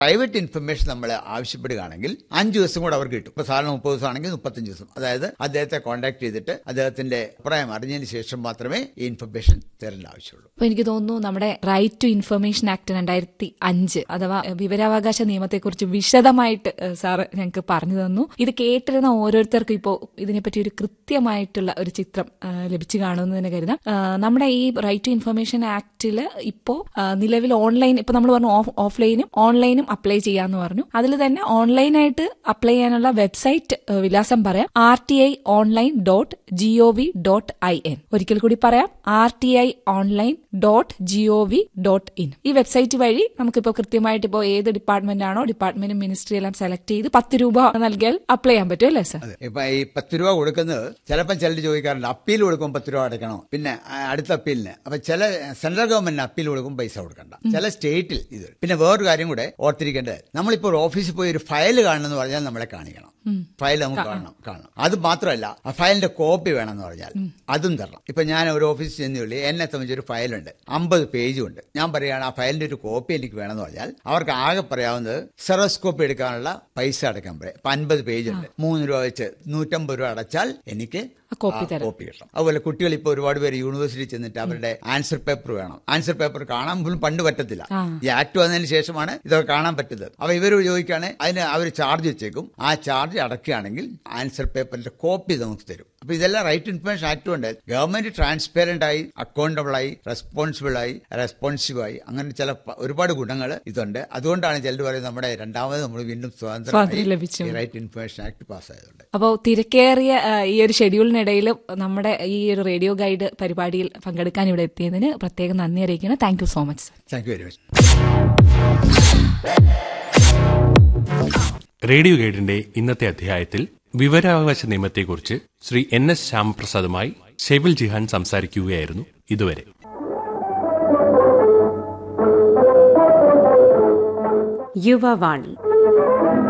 Private information നമ്മൾ ആവശ്യപ്പെടുകയാണെങ്കിൽ അഞ്ച് ദിവസം കൂടെ അവർക്ക് കിട്ടും ഇപ്പൊ സാധാരണ മുപ്പത് ദിവസം ആണെങ്കിൽ മുപ്പത്തഞ്ച് ദിവസം അതായത് അദ്ദേഹത്തെ കോൺടാക്ട് ചെയ്തിട്ട് അദ്ദേഹത്തിന്റെ അഭിപ്രായം അറിഞ്ഞതിന് ശേഷം മാത്രമേ ഈ ഇൻഫർമേഷൻ തരേണ്ട ആവശ്യമുള്ളൂ അപ്പൊ എനിക്ക് തോന്നുന്നു നമ്മുടെ റൈറ്റ് ടു ഇൻഫർമേഷൻ ആക്ട് രണ്ടായിരത്തി അഞ്ച് അഥവാ വിവരാവകാശ നിയമത്തെക്കുറിച്ച് വിശദമായിട്ട് ഏഹ്, സാറ് ഞങ്ങൾക്ക് പറഞ്ഞു തന്നു ഇത് കേട്ടിരുന്ന ഓരോരുത്തർക്കും ഇപ്പോൾ ഇതിനെപ്പറ്റി ഒരു കൃത്യമായിട്ടുള്ള ഒരു ചിത്രം ഏഹ്, ലഭിച്ചു കാണുമെന്ന് തന്നെ കരുതാം ഏഹ്, നമ്മുടെ ഈ റൈറ്റ് ടു ഇൻഫർമേഷൻ ആക്ടിൽ ഇപ്പോൾ നിലവിൽ ഓൺലൈൻ ഇപ്പൊ നമ്മൾ പറഞ്ഞു ഓഫ് ഓഫ്ലൈനും ഓൺലൈനും അപ്ലൈ ചെയ്യാന്ന് പറഞ്ഞു അതിൽ തന്നെ ഓൺലൈനായിട്ട് അപ്ലൈ ചെയ്യാനുള്ള വെബ്സൈറ്റ് ഏഹ്, വിലാസം പറയാം R T I online dot G O V dot I N ഒരിക്കൽ കൂടി പറയാം R T I online dot G O V dot in ഈ വെബ്സൈറ്റ് വഴി നമുക്കിപ്പോൾ കൃത്യമായിട്ട് ഇപ്പോൾ ഏത് ഡിപ്പാർട്ട്മെന്റ് ആണോ ഡിപ്പാർട്ട്മെന്റും മിനിസ്ട്രി എല്ലാം സെലക്ട് ചെയ്ത് പത്ത് രൂപ നൽകിയാൽ അപ്ലൈ ചെയ്യാൻ പറ്റും അല്ലേ സർ അതെ ഇപ്പൊ ഈ പത്ത് രൂപ കൊടുക്കുന്നത് ചിലപ്പം ചിലർ ചോദിക്കാറുണ്ട് അപ്പീൽ കൊടുക്കുമ്പോൾ പത്ത് രൂപ അടയ്ക്കണോ പിന്നെ ആ, അടുത്ത അപ്പീലിന് അപ്പൊ ചില സെൻട്രൽ ഗവൺമെന്റിന് അപ്പീൽ കൊടുക്കുമ്പോൾ പൈസ കൊടുക്കണ്ട ചില സ്റ്റേറ്റിൽ ഇത് പിന്നെ വേറൊരു കാര്യം കൂടെ ഓർത്തിരിക്കേണ്ടത് നമ്മളിപ്പോൾ ഒരു ഓഫീസിൽ പോയി ഒരു ഫയൽ കാണണമെന്ന് പറഞ്ഞാൽ നമ്മളെ കാണിക്കണം ഫയൽ നമുക്ക് കാണണം കാണണം അത് മാത്രമല്ല ആ ഫയലിന്റെ കോപ്പി വേണമെന്ന് പറഞ്ഞാൽ അതും തരണം ഇപ്പൊ ഞാൻ ഒരു ഓഫീസിൽ ചെന്നുള്ളി എന്നെ സംബന്ധിച്ച് ഒരു ഫയലുണ്ട് അമ്പത് പേജും ഉണ്ട് ഞാൻ പറയുകയാണ് ആ ഫയലിന്റെ ഒരു കോപ്പി എനിക്ക് വേണമെന്ന് പറഞ്ഞാൽ അവർക്ക് ആകെ പറയാവുന്നത് സെറോസ്കോപ്പി എടുക്കാനുള്ള പൈസ അടയ്ക്കാൻ പറയും ഇപ്പൊ അൻപത് പേജ് ഉണ്ട് മൂന്ന് രൂപ വെച്ച് നൂറ്റമ്പത് രൂപ അടച്ചാൽ എനിക്ക് ആ കോപ്പി ആ തരാം. കോപ്പി കിട്ടണം അതുപോലെ കുട്ടികൾ ഇപ്പോൾ ഒരുപാട് പേര് യൂണിവേഴ്സിറ്റി ചെന്നിട്ട് അവരുടെ ആൻസർ പേപ്പർ വേണം ആൻസർ പേപ്പർ കാണാൻ പോലും പണ്ട് പറ്റത്തില്ല ആ. ഈ ആക്ട് വന്നതിന് ശേഷമാണ് ഇതൊക്കെ കാണാൻ പറ്റുന്നത് അപ്പൊ ഇവർ ചോദിക്കുകയാണ് അതിന് അവർ ചാർജ് വെച്ചേക്കും ആ ചാർജ് അടക്കുകയാണെങ്കിൽ ആൻസർ പേപ്പറിന്റെ കോപ്പി നമുക്ക് തരും അപ്പൊ ഇതെല്ലാം റൈറ്റ് ഇൻഫർമേഷൻ ആക്ട് കൊണ്ട് ഗവൺമെന്റ് ട്രാൻസ്പെറന്റ് ആയി അക്കൗണ്ടബിൾ ആയി റെസ്പോൺസിബിൾ ആയി റെസ്പോൺസീവ് ആയി അങ്ങനെ ചില പ- ഒരുപാട് ഗുണങ്ങൾ ഇതുണ്ട് അതുകൊണ്ടാണ് ചിലർ പറയുന്നത് നമ്മുടെ രണ്ടാമത് നമ്മൾ വീണ്ടും സ്വാതന്ത്ര്യം സ്വാതന്ത്ര്യം ലഭിച്ചു. റൈറ്റ് ഇൻഫർമേഷൻ ആക്ട് പാസ്സായതുകൊണ്ട് അപ്പോൾ തിരക്കേറിയ ആ, ഈ ഒരു ഷെഡ്യൂളിനിടയിൽ നമ്മുടെ ഈ ഒരു റേഡിയോ ഗൈഡ് പരിപാടിയിൽ പങ്കെടുക്കാൻ ഇവിടെ എത്തിയതിന് പ്രത്യേകം നന്ദി അറിയിക്കുന്നു thank you so much sir thank you very much radio ഗൈഡിന്റെ ഇന്നത്തെ അധ്യായത്തിൽ വിവരാവകാശ നിയമത്തെക്കുറിച്ച് ശ്രീ എൻ എസ് ശ്യാമപ്രസാദുമായി ഷെബിൽ ജിഹാൻ സംസാരിക്കുകയായിരുന്നു ഇതുവരെ യുവവാണി